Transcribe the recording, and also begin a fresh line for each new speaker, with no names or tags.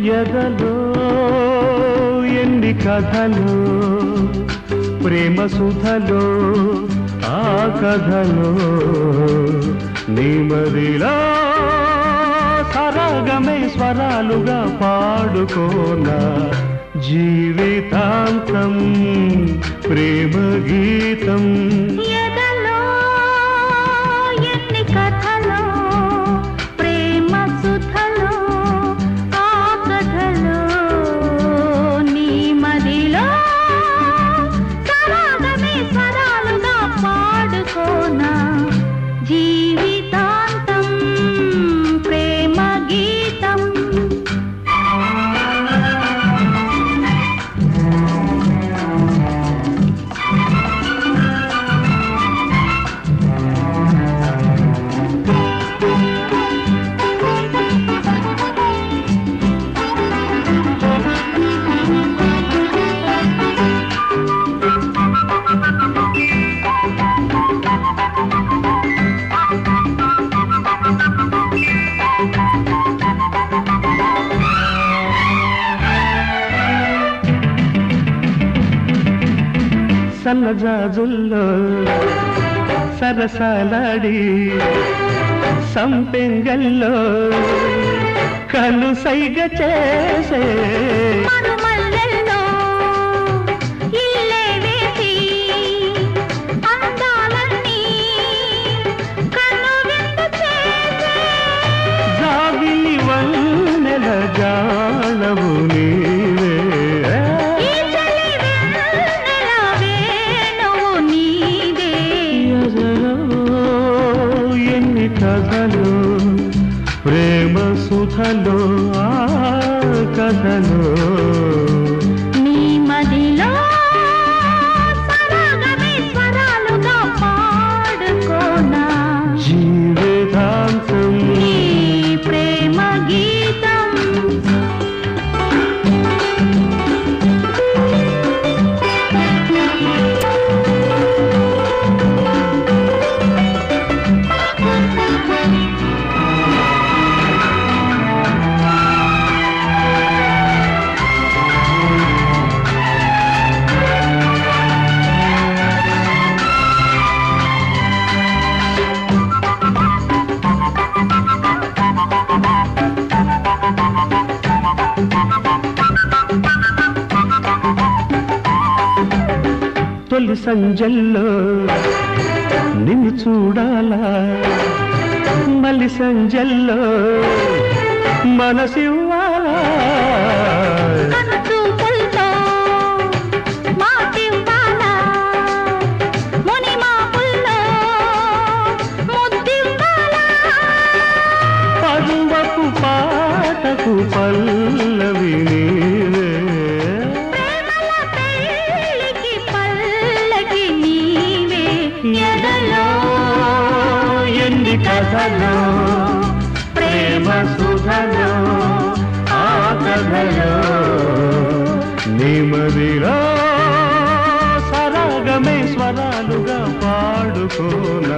ఎదలో ఎన్ని కథలు ప్రేమ సుధలో ఆ కథలో నిమదిలో సరాగమే స్వరాలుగా పాడుకోనా జీవితాంతం ప్రేమ గీతం
ఎదలో ఎన్ని కథలో ప్రేమ సుధలో ఆ కథలో నీ మదిలో సరాగమే స్వరాలుగా పాడుకోనా జీవితాంతం ప్రేమ గీతం
సన్నజాజుల్లో సరసాలాడి సంపెంగల్లో కను సైగ చేసే
మరుమల్లెల్లో ఇల్లే వేసి అందాలన్నీ కనువిందు చేసే
జాబిలి వన్నెల జానవు నీవే
ఈ చలి వెన్నెల వేణువు నీవే
ఎదలో ఎన్ని కథలు ప్రేమ సుధలో ఆ కథలో
నీ మదిలో సరాగమే స్వరాలుగా పాడుకోనా
జీవితాంతం
నీ ప్రేమ గీతం
తొలి సంజల్లో నిన్ను చూడాలా మళ్ళీ సంజల్లో మనసివ్వాలా
కనుచూపులతో మాటివ్వాలా మునిమాపుల్లో ముద్దివ్వాలా
పరువపు పాటకు పల్లవి నీవే
ప్రేమల పెళ్ళికి పల్లకి నీవే ఎదలో
ఎన్ని కథలో ప్రేమ సుధలో ఆ కథలో నిమదిలో సరాగమే స్వరాలుగా పాడుకోనా